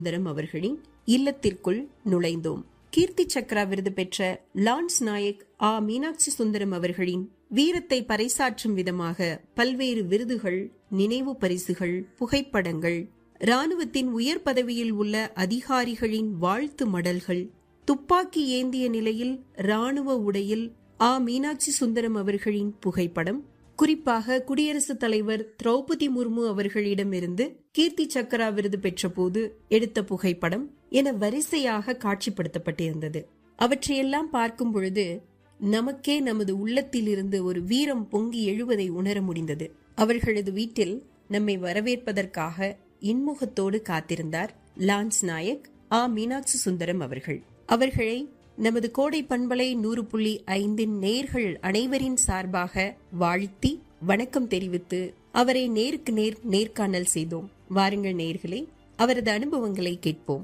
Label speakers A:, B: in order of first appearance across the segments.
A: சுந்தரம் அவர்களின் இல்லத்திற்குள் நுழைந்தோம் கீர்த்தி சக்ரா விருது பெற்ற லான்ஸ் நாயக் ஆ மீனாட்சி சுந்தரம் அவர்களின் வீரத்தை பறைசாற்றும் விதமாக பல்வேறு விருதுகள் நினைவு பரிசுகள் புகைப்படங்கள் ராணுவத்தின் உயர் பதவியில் உள்ள அதிகாரிகளின் வாழ்த்து மடல்கள் துப்பாக்கி ஏந்திய நிலையில் ராணுவ உடையில் ஆ மீனாட்சி சுந்தரம் அவர்களின் புகைப்படம் குறிப்பாக குடியரசுத் தலைவர் திரௌபதி முர்மு அவர்களிடமிருந்து கீர்த்தி சக்ரா விருது பெற்றபோது எடுத்த புகைப்படம் என வரிசையாக காட்சிப்படுத்தப்பட்டிருந்தது அவற்றையெல்லாம் பார்க்கும் பொழுது நமக்கே நமது உள்ளத்திலிருந்து ஒரு வீரம் பொங்கி எழுவதை உணர முடிந்தது அவர்களது வீட்டில் நம்மை வரவேற்பதற்காக இன்முகத்தோடு காத்திருந்தார் லான்ஸ் நாயக் ஆ மீனாட்சி சுந்தரம் அவர்கள் அவர்களை நமது கோடை பண்பலை நூறு புள்ளி ஐந்தின் நேர்கள் அனைவரின் சார்பாக வாழ்த்தி வணக்கம் தெரிவித்து அவரை நேருக்கு நேர் நேர்காணல் செய்தோம் வாருங்கள் நேர்களே அவரது அனுபவங்களை கேட்போம்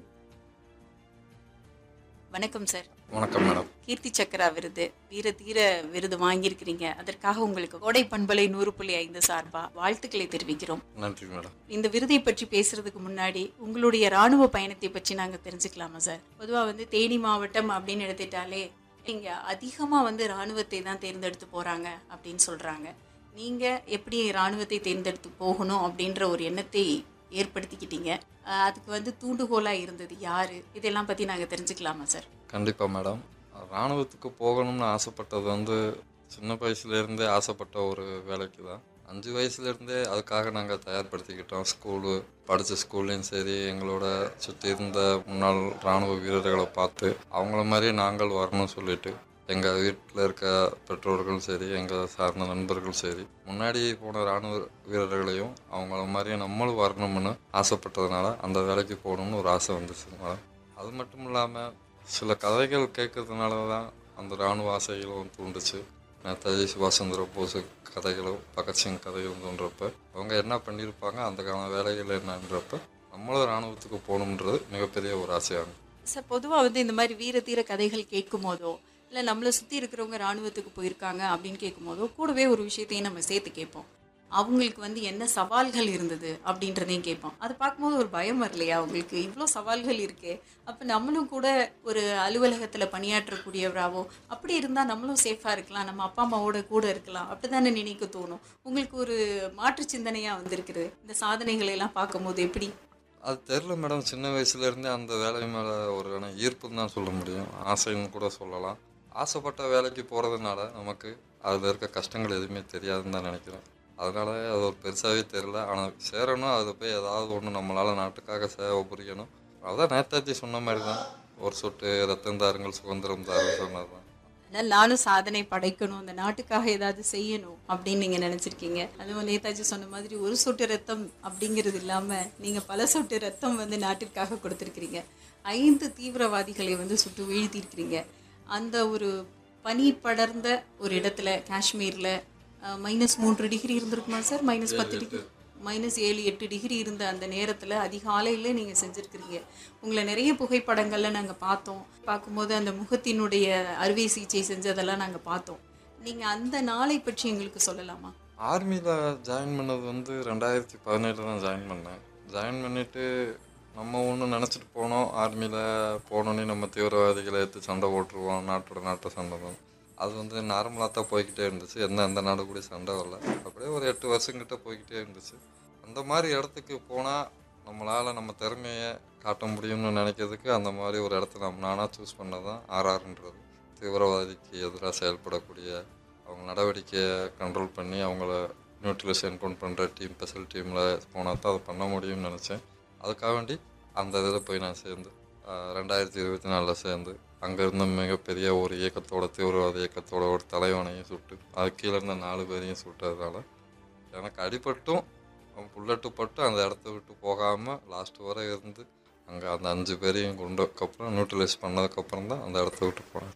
B: வணக்கம் சார்
C: வணக்கம் மேடம்
B: கீர்த்தி சக்கரா விருது வீர தீர விருது வாங்கியிருக்கிறீங்க அதற்காக உங்களுக்கு கோடை பண்பலை நூறு புள்ளி ஐந்து சார்பா வாழ்த்துக்களை தெரிவிக்கிறோம்
C: நன்றி மேடம்
B: இந்த விருதை பற்றி பேசுறதுக்கு முன்னாடி உங்களுடைய ராணுவ பயணத்தை பற்றி நாங்க தெரிஞ்சுக்கலாமா சார் பொதுவா வந்து தேனி மாவட்டம் அப்படின்னு எடுத்துட்டாலே இங்க அதிகமா வந்து ராணுவத்தை தான் தேர்ந்தெடுத்து போறாங்க அப்படின்னு சொல்றாங்க நீங்க எப்படி ராணுவத்தை தேர்ந்தெடுத்து போகணும் அப்படின்ற ஒரு எண்ணத்தை ஏற்படுத்திக்கிட்டீங்க அஹ் அதுக்கு வந்து தூண்டுகோலா இருந்தது யாரு இதெல்லாம் பத்தி நாங்க தெரிஞ்சுக்கலாமா சார்
C: கண்டிப்பாக மேடம் இராணுவத்துக்கு போகணும்னு ஆசைப்பட்டது வந்து சின்ன வயசுலேருந்தே ஆசைப்பட்ட ஒரு வேலைக்கு தான் அஞ்சு வயசுலேருந்தே அதுக்காக நாங்கள் தயார்படுத்திக்கிட்டோம் ஸ்கூலு படித்த ஸ்கூல்லையும் சரி எங்களோட சுற்றி இருந்த முன்னாள் இராணுவ வீரர்களை பார்த்து அவங்கள மாதிரி நாங்கள் வரணும்னு சொல்லிட்டு எங்கள் வீட்டில் இருக்க பெற்றோர்களும் சரி எங்கள் சார்ந்த நண்பர்களும் சரி முன்னாடி போன இராணுவ வீரர்களையும் அவங்கள மாதிரியே நம்மளும் வரணும்னு ஆசைப்பட்டதுனால அந்த வேலைக்கு போகணும்னு ஒரு ஆசை வந்துச்சு மேடம் அது மட்டும் இல்லாமல் சில கதைகள் கேட்கறதுனால தான் அந்த இராணுவ ஆசைகளும் தூண்டுச்சு நேதாஜி சுபாஷ் சந்திர போஸ் கதைகளும் பகத்சிங் கதைகளும் தோன்றப்ப அவங்க என்ன பண்ணியிருப்பாங்க அதுக்கான வேலைகள் என்னன்றப்ப நம்மளும் இராணுவத்துக்கு போகணுன்றது மிகப்பெரிய ஒரு ஆசையாகும்
B: சார் பொதுவாக வந்து இந்த மாதிரி வீர தீர கதைகள் கேட்கும் போதோ இல்லை நம்மளை சுற்றி இருக்கிறவங்க ராணுவத்துக்கு போயிருக்காங்க அப்படின்னு கேட்கும் போதோ கூடவே ஒரு விஷயத்தையும் நம்ம சேர்த்து கேட்போம் அவங்களுக்கு வந்து என்ன சவால்கள் இருந்தது அப்படின்றதையும் கேட்போம் அதை பார்க்கும்போது ஒரு பயம் வரலையா அவங்களுக்கு இவ்வளோ சவால்கள் இருக்கே அப்போ நம்மளும் கூட ஒரு அலுவலகத்தில் பணியாற்றக்கூடியவராவோ அப்படி இருந்தால் நம்மளும் சேஃபாக இருக்கலாம் நம்ம அப்பா அம்மாவோட கூட இருக்கலாம் அப்படி தானே நினைக்க தோணும் உங்களுக்கு ஒரு மாற்று சிந்தனையாக வந்திருக்குது இந்த சாதனைகளை எல்லாம் பார்க்கும்போது எப்படி
C: அது தெரில மேடம் சின்ன வயசுலேருந்தே அந்த வேலை மேலே ஒரு ஈர்ப்புன்னு தான் சொல்ல முடியும் ஆசைன்னு கூட சொல்லலாம் ஆசைப்பட்ட வேலைக்கு போகிறதுனால நமக்கு அதில் இருக்க கஷ்டங்கள் எதுவுமே தெரியாதுன்னு தான் நினைக்கிறேன் அதனால அது ஒரு பெருசாகவே தெரில ஆனால் சேரணும் அது போய் ஏதாவது ஒன்று நம்மளால் நாட்டுக்காக சேவை புரியணும் அதான் நேதாஜி சொன்ன மாதிரி தான் ஒரு சொட்டு ரத்தம் தாருங்கள் சுதந்திரம் தாருங்கள் சொன்னது தான்
B: அதனால் நானும் சாதனை படைக்கணும் இந்த நாட்டுக்காக ஏதாவது செய்யணும் அப்படின்னு நீங்கள் நினச்சிருக்கீங்க அதுவும் நேதாஜி சொன்ன மாதிரி ஒரு சொட்டு ரத்தம் அப்படிங்கிறது இல்லாமல் நீங்கள் பல சொட்டு ரத்தம் வந்து நாட்டிற்காக கொடுத்துருக்கிறீங்க ஐந்து தீவிரவாதிகளை வந்து சுட்டு வீழ்த்தியிருக்கிறீங்க அந்த ஒரு பனி படர்ந்த ஒரு இடத்துல காஷ்மீரில் மைனஸ் மூன்று டிகிரி இருந்திருக்குமா சார் மைனஸ் பத்து டிகிரி மைனஸ் ஏழு எட்டு டிகிரி இருந்த அந்த நேரத்தில் அதிகாலையில் நீங்கள் செஞ்சுருக்கிறீங்க உங்களை நிறைய புகைப்படங்களில் நாங்கள் பார்த்தோம் பார்க்கும்போது அந்த முகத்தினுடைய அறுவை சிகிச்சை செஞ்சதெல்லாம் நாங்கள் பார்த்தோம் நீங்கள் அந்த நாளை பற்றி எங்களுக்கு சொல்லலாமா
C: ஆர்மியில் ஜாயின் பண்ணது வந்து ரெண்டாயிரத்தி பதினேழில் தான் ஜாயின் பண்ணேன் ஜாயின் பண்ணிவிட்டு நம்ம ஒன்று நினச்சிட்டு போனோம் ஆர்மியில் போனோன்னே நம்ம தீவிரவாதிகளை எடுத்து சண்டை போட்டுருவோம் நாட்டோட நாட்டை சண்டை தான் அது வந்து நார்மலாக தான் போய்கிட்டே இருந்துச்சு எந்த எந்த நாடு கூட சண்டை வரல அப்படியே ஒரு எட்டு வருஷங்கிட்ட போய்கிட்டே இருந்துச்சு அந்த மாதிரி இடத்துக்கு போனால் நம்மளால் நம்ம திறமையை காட்ட முடியும்னு நினைக்கிறதுக்கு அந்த மாதிரி ஒரு இடத்த நம்ம நானாக சூஸ் பண்ணது தான் ஆர்ஆர்ன்றது தீவிரவாதிக்கு எதிராக செயல்படக்கூடிய அவங்க நடவடிக்கையை கண்ட்ரோல் பண்ணி அவங்கள நியூட்ரலைசேஷன் கொண்டு பண்ணுற டீம் ஸ்பெஷல் டீமில் போனால் தான் அதை பண்ண முடியும்னு நினச்சேன் அதுக்காக வேண்டி அந்த இதில் போய் நான் சேர்ந்து ஆஹ், ரெண்டாயிரத்தி இருபத்தி நாலில் சேர்ந்து அங்கே இருந்த மிகப்பெரிய ஒரு இயக்கத்தோட தீவிரவாத இயக்கத்தோட ஒரு தலைவனையும் சுட்டு அது கீழே இருந்த நாலு பேரையும் சுட்டதுனால எனக்கு அடிபட்டும் புல்லட்டு பட்டு அந்த இடத்த விட்டு போகாமல் லாஸ்ட் வரை இருந்து அங்கே அந்த அஞ்சு பேரையும் கொண்டதுக்கப்புறம் நியூட்ரலைஸ் பண்ணதுக்கப்புறம் தான் அந்த இடத்த விட்டு போனேன்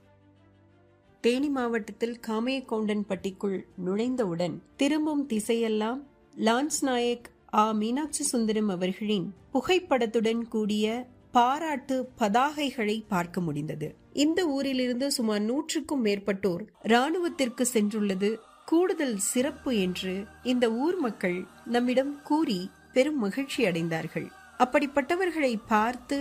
A: தேனி மாவட்டத்தில் காமையக்கவுண்டன்பட்டிக்குள் நுழைந்தவுடன் திரும்பும் திசையெல்லாம் லான்ஸ் நாயக் ஆ மீனாட்சி சுந்தரம் அவர்களின் புகைப்படத்துடன் கூடிய பாராட்டு பதாகைகளை பார்க்க முடிந்தது இந்த ஊரிலிருந்து சுமார் நூற்றுக்கும் மேற்பட்டோர் ராணுவத்திற்கு சென்றுள்ளது கூடுதல் சிறப்பு என்று இந்த ஊர் மக்கள் நம்மிடம் கூறி பெரும் மகிழ்ச்சி அடைந்தார்கள் அப்படிப்பட்டவர்களை பார்த்து